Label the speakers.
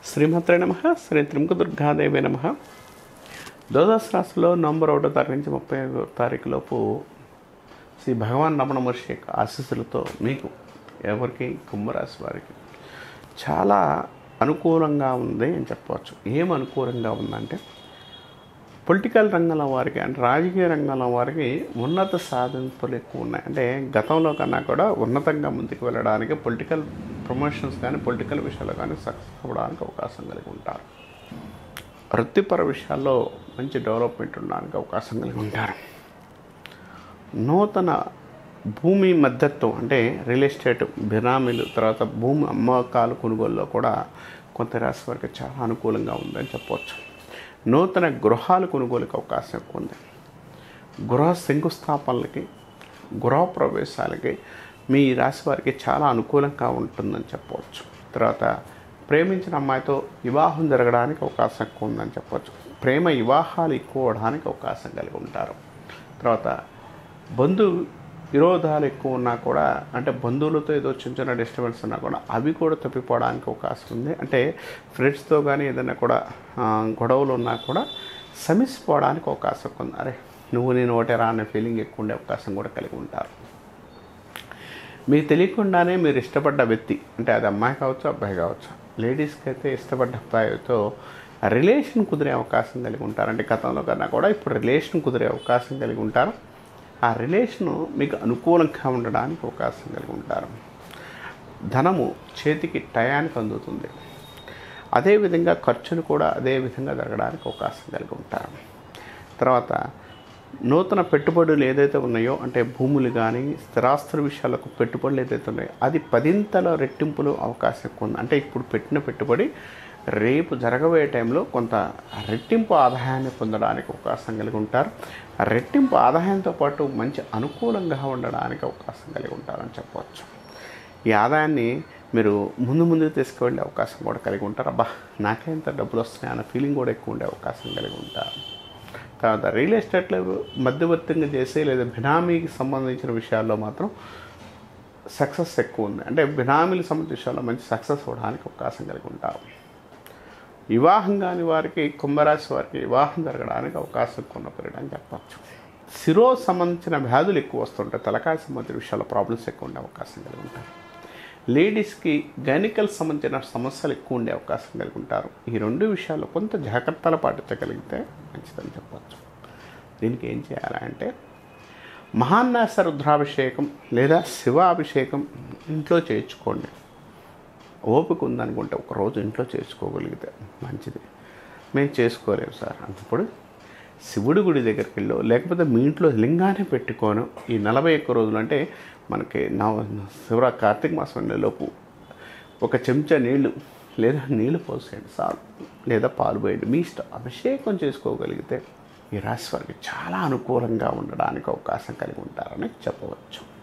Speaker 1: శ్రీమాత్రే నమ శ్రీ త్రిముఖ దుర్గాదేవి నమ ద్వాదశ రాశిలో నవంబర్ ఒకటో తారీఖు నుంచి ముప్పై ఐదో తారీఖు లోపు శ్రీ భగవాన్ రమణ మహర్షి యొక్క ఆశీస్సులతో మీకు ఎవరికి కుంభరాశి వారికి చాలా అనుకూలంగా ఉంది అని చెప్పవచ్చు ఏం అనుకూలంగా ఉందంటే పొలిటికల్ రంగంలో వారికి అంటే రాజకీయ రంగంలో వారికి ఉన్నత సాధింపులు ఎక్కువ ఉన్నాయి అంటే గతంలో కన్నా కూడా ఉన్నతంగా ముందుకు వెళ్ళడానికి పొలిటికల్ ప్రమోషన్స్ కానీ పొలిటికల్ విషయాల్లో కానీ సక్సెస్ అవ్వడానికి అవకాశం కలిగి ఉంటారు వృత్తిపర విషయాల్లో మంచి డెవలప్మెంట్ ఉండడానికి అవకాశం కలిగి ఉంటారు నూతన భూమి మద్దతు అంటే రియల్ ఎస్టేట్ బినామీలు తర్వాత భూమి అమ్మకాలు కొనుగోలులో కూడా కొంత రాశి వారికి చాలా అనుకూలంగా ఉందని చెప్పవచ్చు నూతన గృహాలు కొనుగోలుకి అవకాశం ఎక్కువ ఉంది గృహ శంకుస్థాపనలకి గృహ ప్రవేశాలకి మీ రాశి వారికి చాలా అనుకూలంగా ఉంటుందని చెప్పవచ్చు తర్వాత ప్రేమించిన అమ్మాయితో వివాహం జరగడానికి అవకాశం ఎక్కువ ఉందని చెప్పవచ్చు ప్రేమ వివాహాలు ఎక్కువ అవడానికి అవకాశం కలిగి ఉంటారు తర్వాత బంధు విరోధాలు ఎక్కువ ఉన్నా కూడా అంటే బంధువులతో ఏదో చిన్న చిన్న డిస్టర్బెన్స్ ఉన్నా కూడా అవి కూడా తప్పిపోవడానికి అవకాశం ఉంది అంటే ఫ్రెండ్స్తో కానీ ఏదైనా కూడా ఆ, గొడవలు ఉన్నా కూడా సమిసిపోవడానికి అవకాశం ఉంది అరే నువ్వు నేను ఒకటేరా అనే ఫీలింగ్ ఎక్కువ ఉండే అవకాశం కూడా కలిగి ఉంటారు మీకు తెలియకుండానే మీరు ఇష్టపడ్డ వ్యక్తి అంటే అది అమ్మాయి కావచ్చు అబ్బాయి కావచ్చు లేడీస్కి అయితే ఇష్టపడ్డ అబ్బాయితో రిలేషన్ కుదిరే అవకాశం కలిగి ఉంటారు అంటే గతంలో కన్నా కూడా ఇప్పుడు రిలేషన్ కుదిరే అవకాశం కలిగి ఉంటారు ఆ రిలేషను మీకు అనుకూలంగా ఉండడానికి అవకాశం కలిగి ఉంటారు ధనము చేతికి టయానికి అందుతుంది అదేవిధంగా ఖర్చులు కూడా అదే విధంగా జరగడానికి అవకాశం కలిగి ఉంటారు తర్వాత నూతన పెట్టుబడులు ఏదైతే ఉన్నాయో అంటే భూములు కానీ స్థిరాస్తుల విషయాలకు పెట్టుబడులు ఏదైతే ఉన్నాయో అది పదింతల రెట్టింపులు అవకాశం ఎక్కువ ఉంది అంటే ఇప్పుడు పెట్టిన పెట్టుబడి రేపు జరగబోయే టైంలో కొంత రెట్టింపు ఆదాయాన్ని పొందడానికి అవకాశం కలిగి ఉంటారు ఆ రెట్టింపు ఆదాయంతో పాటు మంచి అనుకూలంగా ఉండడానికి అవకాశం కలిగి ఉంటారని చెప్పవచ్చు ఈ ఆదాయాన్ని మీరు ముందు ముందుకు తీసుకువెళ్ళే అవకాశం కూడా కలిగి ఉంటారు అబ్బా నాకే ఇంత డబ్బులు వస్తున్నాయి అన్న ఫీలింగ్ కూడా ఎక్కువ ఉండే అవకాశం కలిగి ఉంటారు తర్వాత రియల్ ఎస్టేట్లో మధ్యవర్తంగా చేసే లేదా బినామీకి సంబంధించిన విషయాల్లో మాత్రం సక్సెస్ ఎక్కువ ఉంది అంటే బినామీలకు సంబంధించిన విషయాల్లో మంచి సక్సెస్ అవ్వడానికి అవకాశం కలిగి ఉంటారు వివాహం కాని వారికి కుంభరాశి వారికి వివాహం జరగడానికి అవకాశం ఎక్కువ ఉన్న పీరియడ్ అని చెప్పచ్చు శిరో సంబంధించిన వ్యాధులు ఎక్కువ వస్తుంటాయి తలకాయ సంబంధించిన విషయాల్లో ప్రాబ్లమ్స్ ఎక్కువ ఉండే అవకాశం కలిగి ఉంటాయి లేడీస్కి గైనికల్ సంబంధించిన సమస్యలు ఎక్కువ ఉండే అవకాశం కలిగి ఉంటారు ఈ రెండు విషయాల్లో కొంత జాగ్రత్తలు పాటించగలిగితే మంచిదని చెప్పచ్చు దీనికి ఏం చేయాలంటే మహాన్నాస రుద్రాభిషేకం లేదా శివాభిషేకం ఇంట్లో చేయించుకోండి ఓపిక ఉందనుకుంటే ఒక రోజు ఇంట్లో చేసుకోగలిగితే మంచిది మేము చేసుకోలేము సార్ అన్నప్పుడు శివుడి గుడి దగ్గరికి వెళ్ళో లేకపోతే మీ ఇంట్లో లింగాన్ని పెట్టుకోను ఈ నలభై ఒక్క రోజులు అంటే మనకి నవ శివరా కార్తీక మాసం నెలలోపు ఒక చెంచా నీళ్లు లేదా నీళ్లు పోసేయండి సార్ లేదా పాలు పోయండి మీ ఇష్టం అభిషేకం చేసుకోగలిగితే ఈ రాశి వారికి చాలా అనుకూలంగా ఉండడానికి అవకాశం కలిగి ఉంటారని చెప్పవచ్చు